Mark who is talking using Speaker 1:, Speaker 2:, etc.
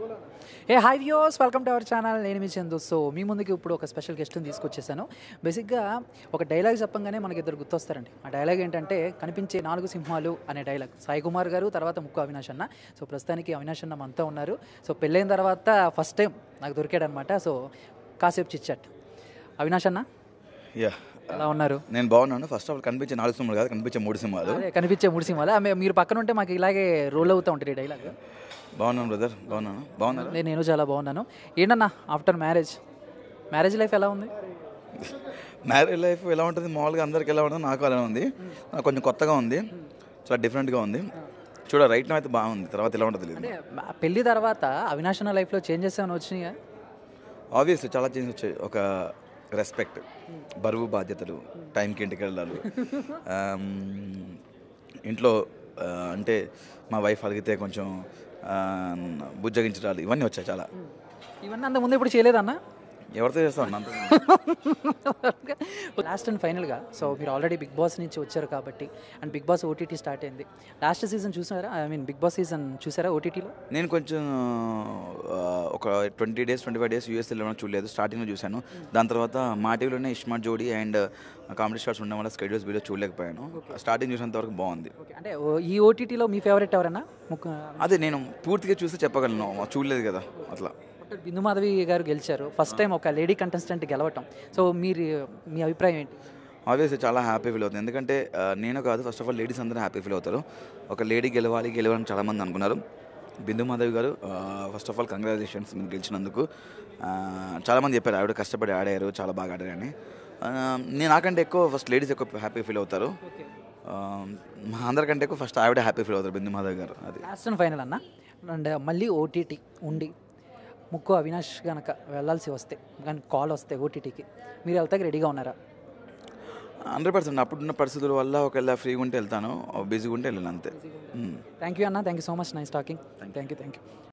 Speaker 1: A hi viewers welcome to our channel నేను మీ Chandu so మీ ముందుకి ఇప్పుడు ఒక స్పెషల్ గెస్ట్ని తీసుకొచ్చేసాను బేసిక్గా ఒక డైలాగ్ చెప్పంగానే మనకి ఇద్దరు గుర్తొస్తారండి ఆ డైలాగ్ ఏంటంటే కనిపించే నాలుగు సింహాలు అనే డైలాగ్ సాయి కుమార్ గారు తర్వాత ముక్కు అవినాష్ అన్న సో ప్రస్తుతానికి అవినాష్ అన్న మనతో ఉన్నారు సో పెళ్ళైన తర్వాత ఫస్ట్ టైం నాకు దొరికాడనమాట సో కాసేపు చిచ్చాట్ అవినాష్ అన్న
Speaker 2: యా
Speaker 1: ఎలా ఉన్నారు
Speaker 2: నేను బాగున్నాను ఫస్ట్ ఆఫ్ ఆల్ కనిపించే నాలుగు సినిమాలు కాదు కనిపించే మూడు సినిమాలు
Speaker 1: అదే కనిపించే మూడు సింహాలు ఆ, మీ- మీరు పక్కన ఉంటే మాకు ఇలాగే రోల్ అవుతూ ఉంటుంది ఈ డైలాగ్
Speaker 2: బాగున్నాను బ్రదర్ బాగున్నాను బాగున్నారా
Speaker 1: నేను నేను చాలా బాగున్నాను ఏంటన్నా ఆఫ్టర్ మ్యారేజ్ మ్యారేజ్ లైఫ్ ఎలా ఉంది
Speaker 2: మ్యారేజ్ లైఫ్ ఎలా ఉంటుంది మామూలుగా అందరికి ఎలా ఉంటుంది నాకు అలా ఉంది నాకు కొంచెం కొత్తగా ఉంది చాలా డిఫరెంట్గా ఉంది చూడ రైట్ అయితే బాగుంది తర్వాత ఎలా ఉంటుంది తెలియదు
Speaker 1: అంటే మ- పెళ్లి తర్వాత అవినాష్ అన్న లైఫ్లో చేంజెస్ ఏమైనా వచ్చినాయా
Speaker 2: ఆబ్వియస్లీ చాలా చేంజ్ వచ్చాయి ఒక రెస్పెక్ట్ బరువు బాధ్యతలు టైంకి ఇంటికి వెళ్ళాలి ఆమ్, ఇంట్లో ఆ, అంటే మా వైఫ్ అడిగితే కొంచెం ఆ, బుజ్జగించడాలు ఇవన్నీ వచ్చాయి చాలా
Speaker 1: ఇవన్నీ అంత ముందు ఇప్పుడు చేయలేదన్న
Speaker 2: ఎవరితో చేస్తాను అంత
Speaker 1: లాస్ట్ అండ్ ఫైనల్గా సో మీరు ఆల్రెడీ బిగ్ బాస్ నుంచి వచ్చారు కాబట్టి and Bigg Boss OTT start అయింది లాస్ట్ సీజన్ చూసారా I mean Bigg Boss season చూసారా ఓటీటీలో
Speaker 2: నేను కొంచెం ఆ, ఒక twenty days twenty five days US వెళ్ళడం చూడలేదు స్టార్టింగ్లో చూశాను దాని తర్వాత మా టీవీలోనే ఇష్మార్ట్ జోడీ అండ్ కామెడీ స్టార్స్ ఉండడం వల్ల స్కెడ్యూల్స్ వీడియో చూడలేకపోయాను స్టార్టింగ్ చూసినంత వరకు బాగుంది
Speaker 1: ఓకే అంటే ఓ- ఈ ఓటీటీలో మీ ఫేవరెట్ ఎవరన్నా ముక్కు
Speaker 2: అదే నేను పూర్తిగా చూస్తే చెప్పగలను చూడలేదు కదా అట్లా
Speaker 1: డాక్టర్ బిందు మాధవి గారు గెలిచారు ఫస్ట్ టైం ఒక లేడీ కంటెస్టెంట్ గెలవటం సో మీరు మీ అభిప్రాయం ఏంటి
Speaker 2: ఆబ్వియస్లీ చాలా హ్యాపీ ఫీల్ అవుతుంది ఎందుకంటే ఆ, నేను కాదు ఫస్ట్ ఆఫ్ ఆల్ లేడీస్ అందరూ హ్యాపీ ఫీల్ అవుతారు ఒక లేడీ గెలవాలి గెలవాలని చాలామంది అనుకున్నారు బిందు మాధవి గారు ఫస్ట్ ఆఫ్ ఆల్ కంగ్రాచులేషన్స్ మీరు గెలిచినందుకు ఆ, చాలామంది చెప్పారు ఆవిడ కష్టపడి ఆడారు చాలా బాగా ఆడారని ఆ, నేను నాకంటే ఎక్కువ ఫస్ట్ లేడీస్ ఎక్కువ హ్యాపీ ఫీల్ అవుతారు ఆ, మా అందరికంటే ఎక్కువ ఫస్ట్ ఆవిడ హ్యాపీ ఫీల్ అవుతారు బిందు మాధవి గారు అది
Speaker 1: లాస్ట్ అండ్ ఫైనల్ అన్న అండ్ మళ్ళీ ఓటీటీ ఉండి ముక్కు అవినాష్ కనుక వెళ్ళాల్సి వస్తే కానీ కాల్ వస్తే ఓటీటీకి మీరు వెళ్తాకి రెడీగా ఉన్నారా
Speaker 2: హండ్రెడ్ పర్సెంట్ అప్పుడున్న పరిస్థితుల వల్ల ఒకవేళ ఫ్రీగా ఉంటే వెళ్తాను బిజీగా ఉంటే వెళ్ళాను అంతే మ్మ్.
Speaker 1: థ్యాంక్ యూ అన్న thank you so much nice talking thank you thank you